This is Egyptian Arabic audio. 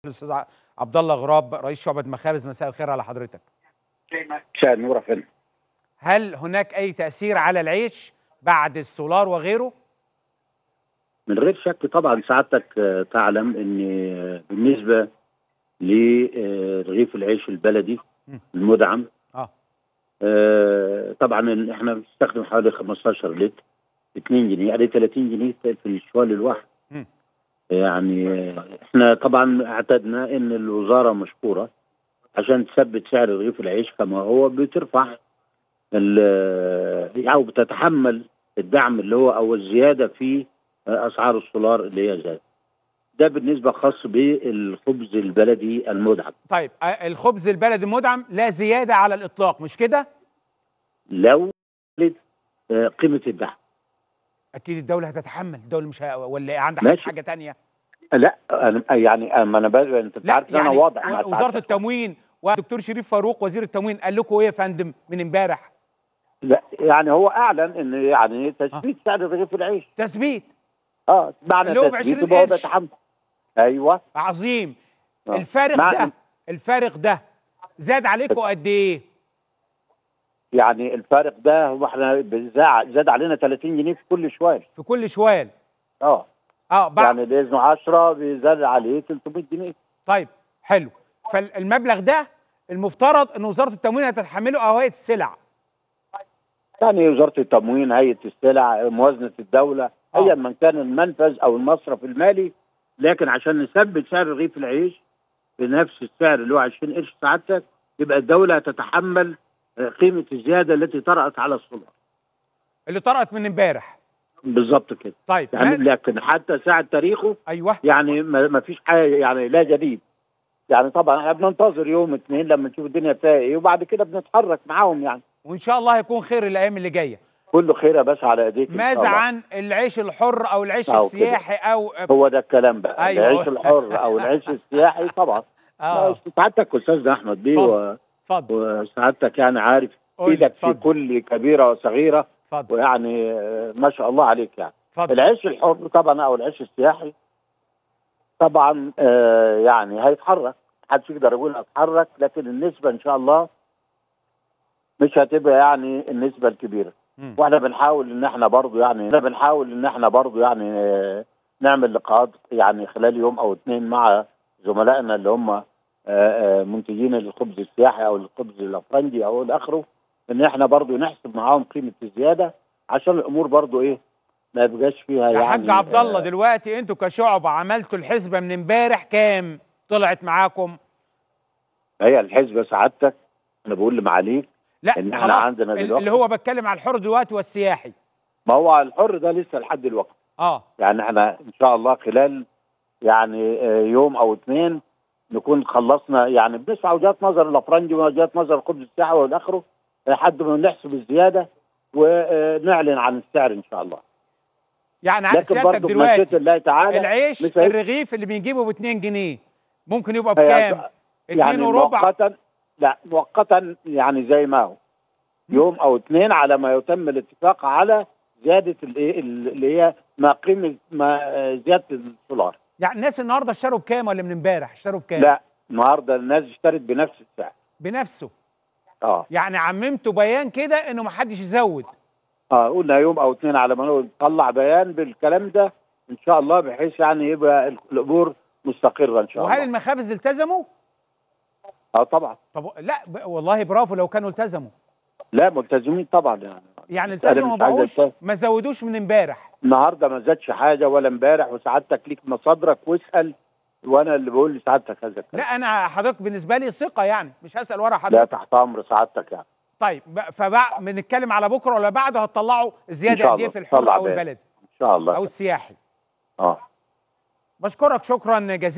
الاستاذ ع- عبد الله غراب رئيس شعبة مخابز مساء الخير على حضرتك مساء النور يا فندم هل هناك اي تأثير على العيش بعد السولار وغيره من غير شك طبعا سعادتك آه، تعلم ان آه، بالنسبه لرغيف العيش البلدي مم. المدعم اه آه، طبعا ال- احنا بنستخدم حوالي 15 لتر 2 جنيه يعني 30 جنيه في الشوال الواحد مم. يعني آه، احنا طبعا اعتدنا ان الوزاره مشكوره عشان تثبت سعر رغيف العيش كما هو بترفع ال- او بتتحمل الدعم اللي هو او الزياده في آه، اسعار السولار اللي هي زادت ده بالنسبه خاص بالخبز البلدي المدعم طيب آه، الخبز البلدي المدعم لا زيادة على الإطلاق مش كده لو آه، قيمه الدعم أكيد الدولة هتتحمل الدولة مش ه... ولا عندها ماشي. حاجة تانية لا أنا يعني أما انا بقى انت لا عارف ان انا يعني واضح مع وزارة سعادتك. التموين والدكتور شريف فاروق وزير التموين قال لكم ايه يا فندم من امبارح لا يعني هو اعلن ان يعني تثبيت سعر رغيف العيش تثبيت اه معنى اللي هو ب تثبيته 20 هو قرش. بيتحمل ايوه عظيم آه. الفارق مع- ده الفارق ده زاد عليكم قد ايه يعني الفارق ده هو احنا بزا- زاد علينا 30 جنيه في كل شوال في كل شوال اه اه بعد يعني باذنه 10 بيزاد عليه 300 جنيه طيب حلو فالمبلغ ده المفترض ان وزاره التموين هتتحمله او هيئه السلع يعني وزاره التموين هيئه السلع موازنه الدوله آه. ايا من كان المنفذ او المصرف المالي لكن عشان نثبت سعر رغيف العيش بنفس السعر اللي هو 20 قرش سعادتك يبقى الدوله تتحمل آه، قيمه الزياده التي طرأت على السولار اللي طرأت من امبارح بالظبط كده طيب يعني ما- لكن حتى ساعه تاريخه ايوه يعني ما ما فيش حاجه يعني لا جديد يعني طبعا احنا بننتظر يوم اثنين لما نشوف الدنيا فيها ايه وبعد كده بنتحرك معاهم يعني وان شاء الله هيكون خير الايام اللي جايه كله خير يا باشا على ايديك إن شاء ماذا الله. عن العيش الحر او العيش أو كده. السياحي او هو ده الكلام بقى أيوة. العيش الحر او العيش السياحي طبعا اه لا، سعادتك استاذنا احمد بيه و- اتفضل وسعادتك يعني عارف قول لي، ايدك في اتفضل. كل كبيره وصغيره اتفضل ويعني آه، ما شاء الله عليك يعني اتفضل العيش الحر طبعا او العيش السياحي طبعا آه، يعني هيتحرك محدش يقدر يقول هيتحرك لكن النسبه ان شاء الله مش هتبقى يعني النسبه الكبيره مم. واحنا بنحاول ان احنا برضو يعني احنا بنحاول ان احنا برضو يعني آه، نعمل لقاءات يعني خلال يوم او اثنين مع زملائنا اللي هم آه، آه، منتجين الخبز السياحي او الخبز الافرنجي او الى اخره ان احنا برضو نحسب معاهم قيمه الزياده عشان الامور برضو ايه ما يبقاش فيها يا يعني حاج عبد الله آه، دلوقتي انتوا كشعب عملتوا الحسبه من امبارح كام طلعت معاكم هي الحسبه سعادتك انا بقول لمعاليك لا إن إحنا خلاص عندنا ال- دلوقتي- اللي هو بتكلم على الحر دلوقتي والسياحي ما هو الحر ده لسه لحد الوقت اه يعني احنا ان شاء الله خلال يعني آه، يوم او اثنين نكون خلصنا يعني بنسمع وجهات نظر الافرنجي ووجهات نظر الخبز الساعه والى اخره لحد ما نحسب الزياده ونعلن عن السعر ان شاء الله يعني على لكن سيادتك برضه دلوقتي بمشيئه الله تعالى العيش مش هي- الرغيف اللي بنجيبه ب 2 جنيه ممكن يبقى هي- بكام؟ 2 يعني وربع مؤقتا لا مؤقتا يعني زي ما هو يوم او اثنين على ما يتم الاتفاق على زياده الايه اللي هي ما قيمه ما آه، زياده الدولار يعني الناس النهارده اشتروا بكام ولا من امبارح اشتروا بكام؟ لا النهارده الناس اشترت بنفس السعر بنفسه اه يعني عممتوا بيان كده انه ما حدش يزود اه قلنا يوم او اثنين على ما نطلع بيان بالكلام ده ان شاء الله بحيث يعني يبقى الامور مستقره ان شاء وهل الله المخابز التزموا؟ اه طبعا طب لا ب... والله برافو لو كانوا التزموا لا ملتزمين طبعا يعني يعني أنا التزموا ما مش عايز بقوش أتهم. ما زودوش من امبارح النهارده ما زادش حاجه ولا امبارح وسعادتك ليك مصادرك واسال وانا اللي بقول لسعادتك هذا الكلام لا انا حضرتك بالنسبه لي ثقه يعني مش هسال ورا لا حضرتك تحت امر سعادتك يعني طيب ب- فبع بنتكلم على بكره ولا بعده هتطلعوا إن زياده شاء قد ايه الله. في الحر طلع او بيان. البلد ان شاء الله او السياحي اه بشكرك شكرا جزيلا